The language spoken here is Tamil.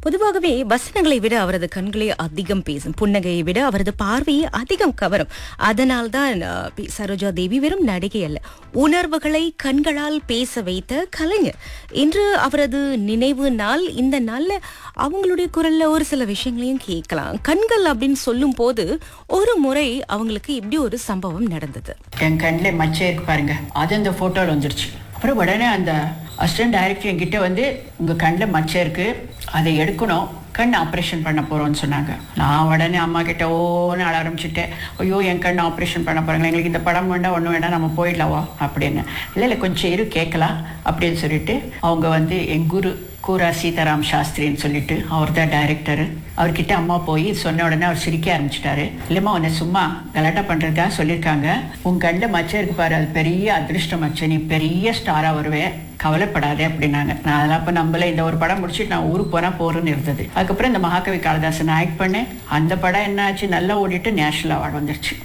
பொதுவாகவே வசனங்களை விட அவரது கண்களே அதிகம் பேசும் புன்னகையை விட அவரது பார்வையை அதிகம் கவரும் அதனால்தான் அஹ், பி. சரோஜா தேவி வெறும் நடிகை அல்ல உணர்வுகளை கண்களால் பேச வைத்த கலைஞர் இன்று அவரது நினைவு நாள் இந்த நாள்ல அவங்களுடைய குரல்ல ஒரு சில விஷயங்களையும் கேட்கலாம் கண்கள் அப்படின்னு சொல்லும் போது ஒரு முறை அவங்களுக்கு இப்படி ஒரு சம்பவம் நடந்தது என் கண்ணில் மச்சை இருக்கு பாருங்க அது அந்த ஃபோட்டோவில் வந்துருச்சு அப்புறம் உடனே அந்த அசிஸ்டன்ட் டைரக்டர் என்கிட்ட வந்து உங்கள் கண்ணில் மச்சை இருக்கு அதை எடுக்கணும் கண் ஆப்ரேஷன் பண்ண போகிறோம்னு சொன்னாங்க நான் உடனே அம்மா கிட்ட ஓன்னு அழ ஆரம்பிச்சுட்டேன் ஐயோ என் கண் ஆப்ரேஷன் பண்ண போகிறாங்க எங்களுக்கு இந்த படம் வேண்டாம் ஒன்றும் வேண்டாம் நம்ம போயிடலாவா அப்படின்னு இல்லை இல்லை கொஞ்சம் இரு கேட்கலாம் அப்படின்னு சொல்லிட்டு அவங்க வந்து என் குரு கூரா சீதாராம் சாஸ்திரின்னு சொல்லிட்டு அவர் தான் டைரக்டர் அவர்கிட்ட அம்மா போய் சொன்ன உடனே அவர் சிரிக்க ஆரம்பிச்சிட்டாரு இல்லைம்மா உன்னை சும்மா கலாட்டா பண்ணுறதுக்காக சொல்லியிருக்காங்க உன் கண்ணில் மச்சம் இருக்கு பாரு அது பெரிய அதிர்ஷ்டம் மச்சம் நீ பெரிய ஸ்டாராக வருவேன் கவலைப்படாதே அப்படின்னாங்க நான் அதெல்லாம் இப்போ நம்மள இந்த ஒரு படம் முடிச்சுட்டு நான் ஊருக்கு போனால் போகிறேன்னு இருந்தது அதுக்கப்புறம் இந்த மகாகவி காளிதாசன் ஆக்ட் பண்ணேன் அந்த படம் என்ன ஆச்சு நல்லா ஓடிட்டு நேஷனல் அவார்டு வந்துருச்சு